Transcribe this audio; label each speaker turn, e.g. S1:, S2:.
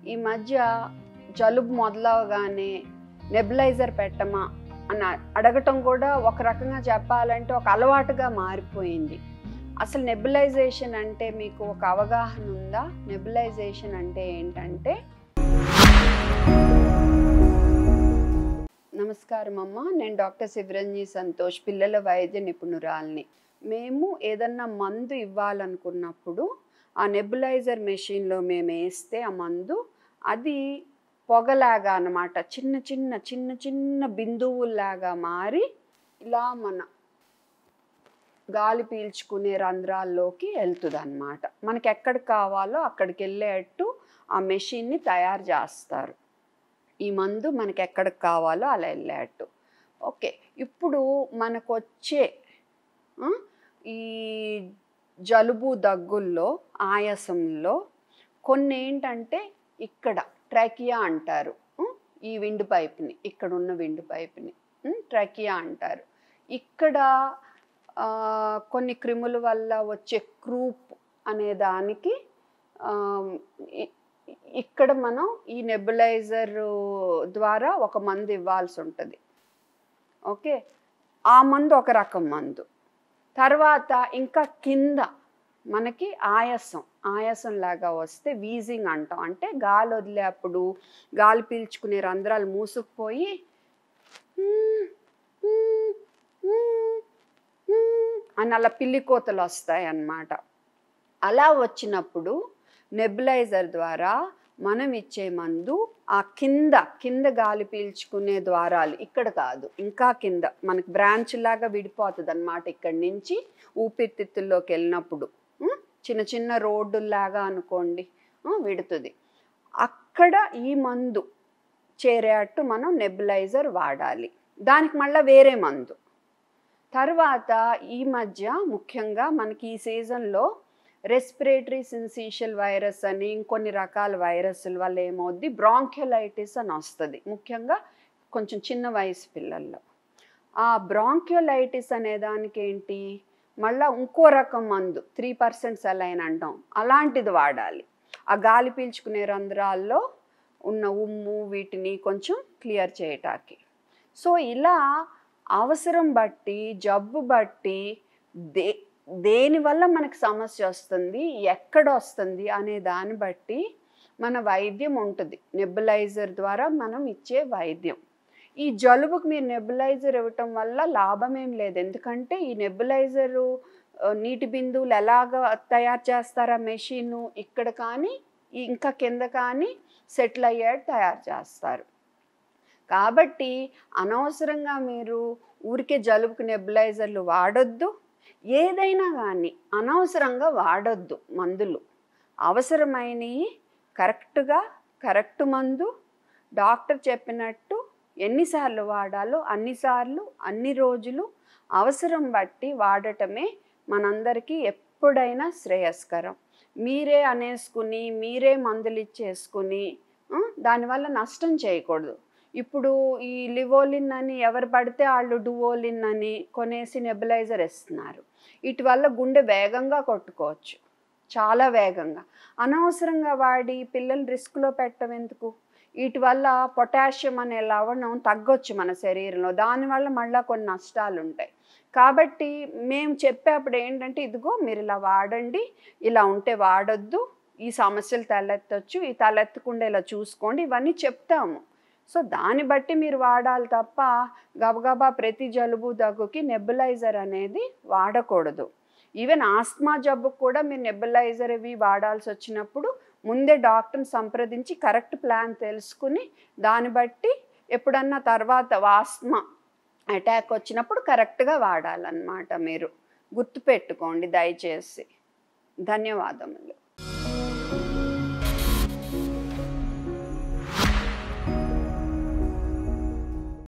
S1: ఈ మధ్య జలుబు మొదలవగానే నెబులైజర్ పెట్టమా అని అడగటం కూడా ఒక రకంగా చెప్పాలంటే ఒక అలవాటుగా మారిపోయింది అసలు నెబులైజేషన్ అంటే మీకు ఒక అవగాహన ఉందా నెబులైజేషన్ అంటే ఏంటంటే నమస్కారం అమ్మ నేను డాక్టర్ శివరంజీ సంతోష్ పిల్లల వైద్య నిపుణురాల్ని మేము ఏదన్నా మందు ఇవ్వాలనుకున్నప్పుడు ఆ నెబులైజర్ మెషిన్లో మేము వేస్తే ఆ మందు అది పొగలాగా అన్నమాట చిన్న చిన్న చిన్న చిన్న బిందువుల్లాగా మారి ఇలా మన గాలి పీల్చుకునే రంధ్రాల్లోకి వెళ్తుంది అనమాట మనకి ఎక్కడికి కావాలో అక్కడికి వెళ్ళేట్టు ఆ మెషిన్ని తయారు చేస్తారు ఈ మందు మనకి ఎక్కడికి కావాలో అలా వెళ్ళేట్టు ఓకే ఇప్పుడు మనకు వచ్చే ఆ, ఈ జలుబు దగ్గుల్లో ఆయాసంలో కొన్ని ఏంటంటే ఇక్కడ ట్రాకియా అంటారు ఉం? ఈ విండ్ పైప్ని ఇక్కడ ఉన్న విండ్ పైప్ని ట్రాకియా అంటారు ఇక్కడ ఆ, కొన్ని క్రిముల వల్ల వచ్చే క్రూప్ అనే దానికి ఆ, ఇ- ఇక్కడ మనం ఈ నెబులైజర్ ద్వారా ఒక మందు ఇవ్వాల్సి ఉంటుంది ఓకే ఆ మందు ఒక రకం మందు తర్వాత ఇంకా కింద మనకి ఆయాసం ఆయాసం లాగా వస్తే వీజింగ్ అంటాం అంటే గాలి వదిలేప్పుడు గాలి పీల్చుకునే రంధ్రాలు మూసుకుపోయి "మ్మ్, మ్మ్, మ్మ్, మ్మ్" అని అలా పిల్లి కోతలు వస్తాయి అన్నమాట అలా వచ్చినప్పుడు నెబులైజర్ ద్వారా మనం ఇచ్చే మందు ఆ కింద కింద గాలి పీల్చుకునే ద్వారాలు ఇక్కడ కాదు ఇంకా కింద మనకి బ్రాంచ్ లాగా విడిపోతుంది అనమాట ఇక్కడి నుంచి ఊపిరితిత్తుల్లోకి వెళ్ళినప్పుడు ఉం? చిన్న చిన్న రోడ్డుల్లాగా అనుకోండి ఉం, విడుతుంది అక్కడ ఈ మందు చేరేట్టు మనం నెబులైజర్ వాడాలి దానికి మళ్ళీ వేరే మందు తర్వాత ఈ మధ్య ముఖ్యంగా మనకి ఈ సీజన్లో రెస్పిరేటరీ సిన్సీషియల్ వైరస్ అని ఇంకొన్ని రకాల వైరస్ల వల్ల ఏమవుద్ది బ్రాంక్యులైటిస్ అని వస్తుంది ముఖ్యంగా కొంచెం చిన్న వయసు పిల్లల్లో ఆ బ్రాంక్యులైటిస్ అనే దానికి ఏంటి మళ్ళీ ఇంకో రకం మందు త్రీ పర్సెంట్ సెలైన్ అంటాం అలాంటిది వాడాలి ఆ గాలి పీల్చుకునే రంధ్రాల్లో ఉన్న ఉమ్ము వీటిని కొంచెం క్లియర్ చేయటానికి సో ఇలా అవసరం బట్టి జబ్బు బట్టి దే దేనివల్ల మనకు సమస్య వస్తుంది ఎక్కడ వస్తుంది అనే దాన్ని బట్టి మన వైద్యం ఉంటుంది నెబులైజర్ ద్వారా మనం ఇచ్చే వైద్యం ఈ జలుబుకు మీరు నెబులైజర్ ఇవ్వటం వల్ల లాభం ఏం లేదు ఎందుకంటే ఈ నెబులైజరు ఆ, నీటి బిందువులు ఎలాగ తయారు చేస్తారా మెషిన్ ఇక్కడ కానీ ఇంకా కింద కానీ సెటిల్ అయ్యేట్టు తయారు చేస్తారు కాబట్టి అనవసరంగా మీరు ఊరికే జలుబుకు నెబులైజర్లు వాడొద్దు ఏదైనా కానీ అనవసరంగా వాడొద్దు మందులు అవసరమైనవి కరెక్ట్గా కరెక్ట్ మందు డాక్టర్ చెప్పినట్టు ఎన్నిసార్లు వాడాలో అన్నిసార్లు అన్ని రోజులు అవసరం బట్టి వాడటమే మనందరికీ ఎప్పుడైనా శ్రేయస్కరం మీరే అనేసుకుని మీరే మందులు ఇచ్చేసుకుని ఆ, దానివల్ల నష్టం చేయకూడదు ఇప్పుడు ఈ లివోలిన్ అని ఎవరు పడితే వాళ్ళు డువోలిన్ అని కొనేసి నెబులైజర్ ఇస్తున్నారు వీటి వల్ల గుండె వేగంగా కొట్టుకోవచ్చు చాలా వేగంగా అనవసరంగా వాడి పిల్లలు రిస్క్లో పెట్టడం ఎందుకు వీటి వల్ల పొటాషియం అనే లవణం తగ్గొచ్చు మన శరీరంలో దానివల్ల మళ్ళీ కొన్ని నష్టాలు ఉంటాయి కాబట్టి మేము చెప్పేప్పుడు ఏంటంటే ఇదిగో మీరు ఇలా వాడండి ఇలా ఉంటే వాడొద్దు ఈ సమస్యలు తలెత్తొచ్చు ఈ తలెత్తకుండా ఇలా చూసుకోండి ఇవన్నీ చెప్తాము సో దాన్ని బట్టి మీరు వాడాలి తప్ప గబగబా ప్రతి జలుబు దగ్గుకి నెబులైజర్ అనేది వాడకూడదు ఈవెన్ ఆస్మా జబ్బుకు కూడా మీరు నెబులైజర్ ఇవి వాడాల్సి వచ్చినప్పుడు ముందే డాక్టర్ని సంప్రదించి కరెక్ట్ ప్లాన్ తెలుసుకుని దాన్ని బట్టి ఎప్పుడన్నా తర్వాత ఆస్మా అటాక్ వచ్చినప్పుడు కరెక్ట్గా వాడాలన్నమాట మీరు గుర్తుపెట్టుకోండి దయచేసి ధన్యవాదములు